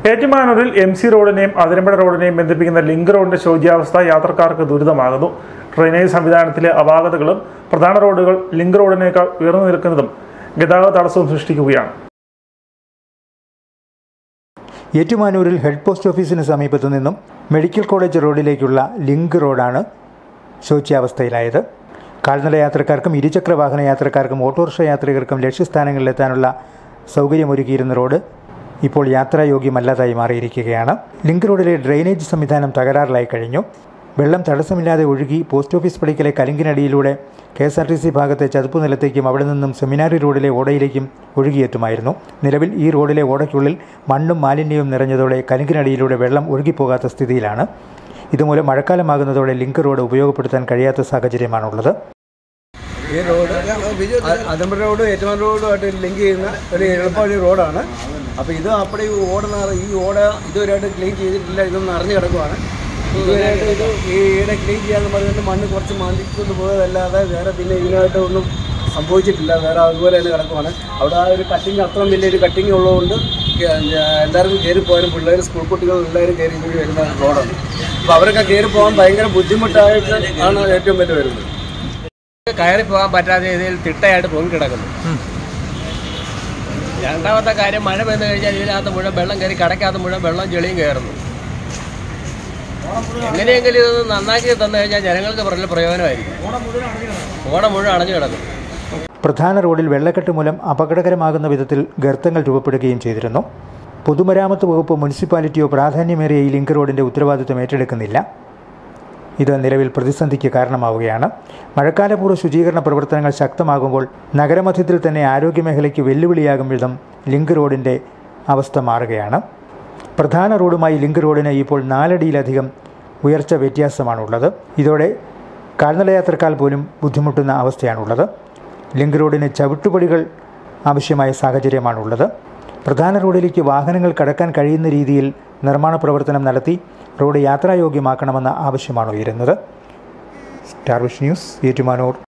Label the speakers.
Speaker 1: ഏറ്റുമാനൂരിൽ M C റോഡിനെയും അതിരമ്പഴ റോഡിനെയും ബന്ധിപ്പിക്കുന്ന link റോഡിന്റെ ശോച്യാവസ്ഥ യാത്രക്കാർക്ക് ദുരിതമാകുന്നു ഡ്രെയിനേജ് സംവിധാനത്തിലെ അപാകതകളും പ്രധാന റോഡുകൾ ലിങ്ക് റോഡിനേക്കാൾ ഉയർന്നു നിൽക്കുന്നതും ഗതാഗത തടസ്സവും സൃഷ്ടിക്കുകയാണ്
Speaker 2: ഏറ്റുമാനൂരിൽ ഹെഡ് പോസ്റ്റ് ഓഫീസിന് സമീപത്തു നിന്നും മെഡിക്കൽ കോളേജ് റോഡിലേക്കുള്ള ലിങ്ക് റോഡാണ് ശോച്യാവസ്ഥയിലായത് കാൽനട യാത്രക്കാർക്കും ഇരുചക്ര വാഹന യാത്രക്കാർക്കും ഓട്ടോറിക്ഷ യാത്രികർക്കും ലക്ഷ്യസ്ഥാനങ്ങളിലെത്താനുള്ള സൗകര്യമൊരുക്കിയിരുന്ന റോഡ് ഇപ്പോൾ യാത്രായോഗ്യമല്ലാതായി മാറിയിരിക്കുകയാണ് ലിങ്ക് റോഡിലെ ഡ്രെയിനേജ് സംവിധാനം തകരാറിലായി കഴിഞ്ഞു വെള്ളം തടസ്സമില്ലാതെ ഒഴുകി പോസ്റ്റ് ഓഫീസ് പടിക്കലെ കലിങ്കിനടിയിലൂടെ K S R T C ഭാഗത്തെ ചതുപ്പ് നിലത്തേക്കും അവിടെ നിന്നും സെമിനാരി റോഡിലെ ഓടയിലേക്കും ഒഴുകിയെത്തുമായിരുന്നു നിലവിൽ ഈ റോഡിലെ ഓടയ്ക്കുള്ളിൽ മണ്ണും മാലിന്യവും നിറഞ്ഞതോടെ കലിങ്കിനടിയിലൂടെ വെള്ളം ഒഴുകിപ്പോകാത്ത സ്ഥിതിയിലാണ് ഇതുമൂലം മഴക്കാലമാകുന്നതോടെ ലിങ്ക് റോഡ് ഉപയോഗപ്പെടുത്താൻ കഴിയാത്ത സാഹചര്യമാണുള്ളത്
Speaker 3: ഈ റോഡ് അതമ്പര റോഡ് ഏറ്റുമാൻ റോഡുമായിട്ട് ലിങ്ക് ചെയ്യുന്ന ഒരു എളുപ്പവഴി റോഡാണ് അപ്പോൾ ഇത് അപ്പടെ ഈ ഓടുന്ന ഈ ഓട ഇതുവരെയായിട്ട് ക്ലീൻ ചെയ്തിട്ടില്ല ഇതൊന്നും അറിഞ്ഞു കിടക്കുവാണ് ഇതുവരെയായിട്ട് ഇത് ഈ ഈടെ ക്ലീൻ ചെയ്യാന്ന് പറഞ്ഞിട്ട് മണ്ണ് കുറച്ച് മാന്തിക്കൊണ്ട് പോയതല്ലാതെ വേറെ പിന്നെ ഇതിനായിട്ട് ഒന്നും സംഭവിച്ചിട്ടില്ല വേറെ അതുപോലെ തന്നെ കിടക്കുവാണ് അവിടെ ആ ഒരു കട്ടിങ് അത്രയും വലിയൊരു കട്ടിങ് ഉള്ളതുകൊണ്ട് എല്ലാവർക്കും കയറി പോകാനും പിള്ളേർ സ്കൂൾ കുട്ടികൾ എല്ലാവരും കയറി ഇങ്ങോട്ട് വരുന്ന റോഡാണ് അപ്പോൾ അവരൊക്കെ കയറി പോകാൻ ഭയങ്കര ബുദ്ധിമുട്ടായിട്ട് ആണ് ഏറ്റവും വലിയ വരുന്നത്
Speaker 4: കയറി പോകാൻ പറ്റാത്ത രീതിയിൽ തിട്ടയായിട്ട് പൊങ്ങി കിടക്കുന്നു രണ്ടാമത്തെ കാര്യം മഴ പെയ്തു കഴിഞ്ഞാൽ ഇതിനകത്ത് മുഴുവൻ വെള്ളം കയറി കടക്കകത്ത് മുഴുവൻ വെള്ളം ചെളിയും കയറുന്നു എങ്ങനെയെങ്കിലും ഇത് നന്നാക്കി തന്നു കഴിഞ്ഞാൽ ജനങ്ങൾക്ക് പറഞ്ഞ പ്രയോജനമായിരിക്കും ഓണം മുഴുവൻ അടഞ്ഞു കിടക്കും
Speaker 2: പ്രധാന റോഡിൽ വെള്ളക്കെട്ട് മൂലം അപകടകരമാകുന്ന വിധത്തിൽ ഗർത്തങ്ങൾ രൂപപ്പെടുകയും ചെയ്തിരുന്നു പൊതുമരാമത്ത് വകുപ്പ് മുനിസിപ്പാലിറ്റിയോ പ്രാധാന്യമേറിയ ഈ ലിങ്ക് റോഡിൻ്റെ ഉത്തരവാദിത്വം ഏറ്റെടുക്കുന്നില്ല ഇത് നിലവിൽ പ്രതിസന്ധിക്ക് കാരണമാവുകയാണ് മഴക്കാലപൂർവ്വ ശുചീകരണ പ്രവർത്തനങ്ങൾ ശക്തമാകുമ്പോൾ നഗരമധ്യത്തിൽ തന്നെ ആരോഗ്യമേഖലയ്ക്ക് വെല്ലുവിളിയാകും വിധം ലിങ്ക് റോഡിൻ്റെ അവസ്ഥ മാറുകയാണ് പ്രധാന റോഡുമായി ലിങ്ക് റോഡിന് ഇപ്പോൾ നാലടിയിലധികം ഉയർച്ച വ്യത്യാസമാണുള്ളത് ഇതോടെ കാൽനട യാത്രക്കാർ പോലും ബുദ്ധിമുട്ടുന്ന അവസ്ഥയാണുള്ളത് ലിങ്ക് റോഡിന് ചവിട്ടുപടികൾ ആവശ്യമായ സാഹചര്യമാണുള്ളത് പ്രധാന റോഡിലേക്ക് വാഹനങ്ങൾ കടക്കാൻ കഴിയുന്ന രീതിയിൽ നിർമ്മാണ പ്രവർത്തനം നടത്തി റോഡ് യാത്രായോഗ്യമാക്കണമെന്ന ആവശ്യമാണ് ഉയരുന്നത് സ്റ്റാർ വിഷ് ന്യൂസ് ഏറ്റുമാനൂർ